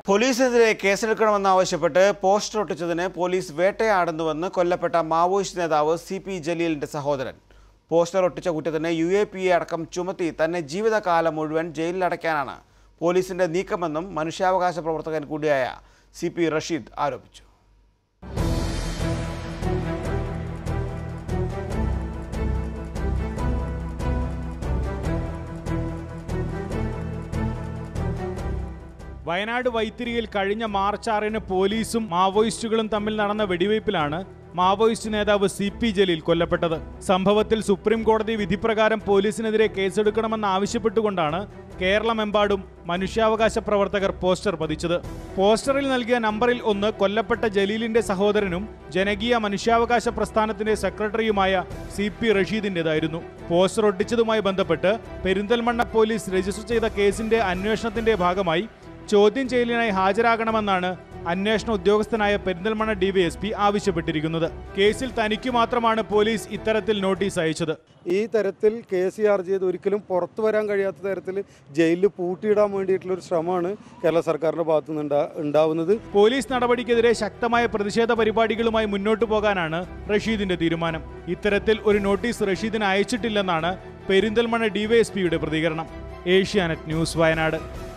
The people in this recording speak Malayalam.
പോലീസിനെതിരെ കേസെടുക്കണമെന്നാവശ്യപ്പെട്ട് പോസ്റ്റർ ഒട്ടിച്ചതിന് പോലീസ് വേട്ടയാടുന്നുവെന്ന് കൊല്ലപ്പെട്ട മാവോയിസ്റ്റ് നേതാവ് സി പി ജലീലിന്റെ സഹോദരൻ പോസ്റ്റർ ഒട്ടിച്ച കുറ്റത്തിന് യു എ പി എ അടക്കം ചുമത്തി തന്നെ ജീവിതകാലം മുഴുവൻ ജയിലിലടയ്ക്കാനാണ് പോലീസിന്റെ നീക്കമെന്നും മനുഷ്യാവകാശ പ്രവർത്തകൻ കൂടിയായ സി പി റഷീദ് ആരോപിച്ചു വയനാട് വൈത്തിരിയിൽ കഴിഞ്ഞ മാർച്ച് ആറിന് പോലീസും മാവോയിസ്റ്റുകളും തമ്മിൽ നടന്ന വെടിവയ്പിലാണ് മാവോയിസ്റ്റ് നേതാവ് സി പി ജലീൽ കൊല്ലപ്പെട്ടത് സംഭവത്തിൽ സുപ്രീം കോടതി വിധിപ്രകാരം പോലീസിനെതിരെ കേസെടുക്കണമെന്ന് ആവശ്യപ്പെട്ടുകൊണ്ടാണ് കേരളമെമ്പാടും മനുഷ്യാവകാശ പ്രവർത്തകർ പോസ്റ്റർ പതിച്ചത് പോസ്റ്ററിൽ നൽകിയ നമ്പറിൽ ഒന്ന് കൊല്ലപ്പെട്ട ജലീലിന്റെ സഹോദരനും ജനകീയ മനുഷ്യാവകാശ പ്രസ്ഥാനത്തിന്റെ സെക്രട്ടറിയുമായ സി പി റഷീദിന്റേതായിരുന്നു പോസ്റ്റർ ഒട്ടിച്ചതുമായി ബന്ധപ്പെട്ട് പെരിന്തൽമണ്ണ പോലീസ് രജിസ്റ്റർ ചെയ്ത കേസിന്റെ അന്വേഷണത്തിന്റെ ഭാഗമായി ചോദ്യം ചെയ്യലിനായി ഹാജരാകണമെന്നാണ് അന്വേഷണ ഉദ്യോഗസ്ഥനായ പെരിന്തൽമണ്ണ ഡിവൈഎസ്പി ആവശ്യപ്പെട്ടിരിക്കുന്നത് കേസിൽ തനിക്കു മാത്രമാണ് പോലീസ് ഇത്തരത്തിൽ നോട്ടീസ് അയച്ചത് ഈ തരത്തിൽ കേസ് ചാർജ് ചെയ്ത് ഒരിക്കലും പുറത്തു വരാൻ കഴിയാത്ത തരത്തിൽ ജയിലിൽ പൂട്ടിയിടാൻ വേണ്ടിയിട്ടുള്ള ഒരു ശ്രമമാണ് കേരള സർക്കാരിൻ്റെ ഭാഗത്തു നിന്ന് ഉണ്ടാ- ഉണ്ടാവുന്നത് പോലീസ് നടപടിക്കെതിരെ ശക്തമായ പ്രതിഷേധ പരിപാടികളുമായി മുന്നോട്ടു പോകാനാണ് റഷീദിന്റെ തീരുമാനം ഇത്തരത്തിൽ ഒരു നോട്ടീസ് റഷീദിന് അയച്ചിട്ടില്ലെന്നാണ് പെരിന്തൽമണ്ണ ഡിവൈഎസ്പിയുടെ പ്രതികരണം ഏഷ്യാനെറ്റ് ന്യൂസ് വയനാട്